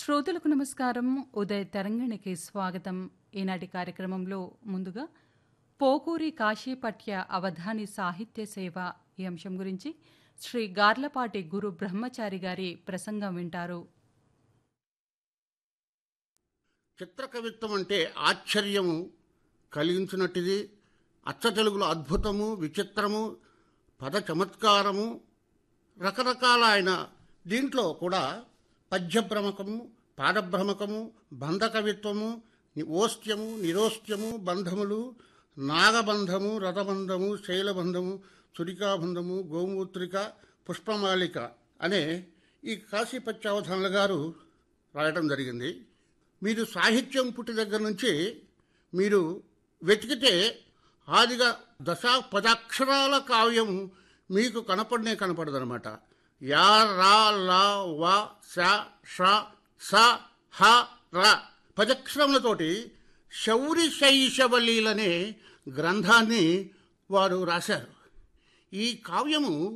శ్రోతలకు నమస్కారం ఉదయ తరంగిణికి స్వాగతం ఈనాటి కార్యక్రమంలో ముందుగా పోకూరి కాశీపట్య అవధాని సాహిత్య సేవ ఈ అంశం గురించి శ్రీ గార్లపాటి గురు బ్రహ్మచారి గారి ప్రసంగం వింటారు చిత్రకవిత్వం అంటే ఆశ్చర్యము కలిగించినట్టుది అచ్చ తెలుగులో అద్భుతము విచిత్రము పద చమత్కారము రకరకాల ఆయన దీంట్లో కూడా పద్యభ్రమకము పాదభ్రమకము బంధకవిత్వము ని- ఓస్త్యము నిరోస్త్యము బంధములు నాగబంధము రథబంధము శైలబంధము చురికాబంధము గోమూత్రిక పుష్పమాలిక అనే ఈ కాశీపత్యావధానుల గారు రాయటం జరిగింది మీరు సాహిత్యం పుట్టి దగ్గర నుంచి మీరు వెతికితే ఆదిగా దశ పదాక్షరాల కావ్యం మీకు కనపడనే కనపడదనమాట యా రా లా వా శ ష స హ ర పదక్షరములతోటి శౌరి శైశవలీలనే గ్రంథాన్ని వారు రాశారు ఈ కావ్యము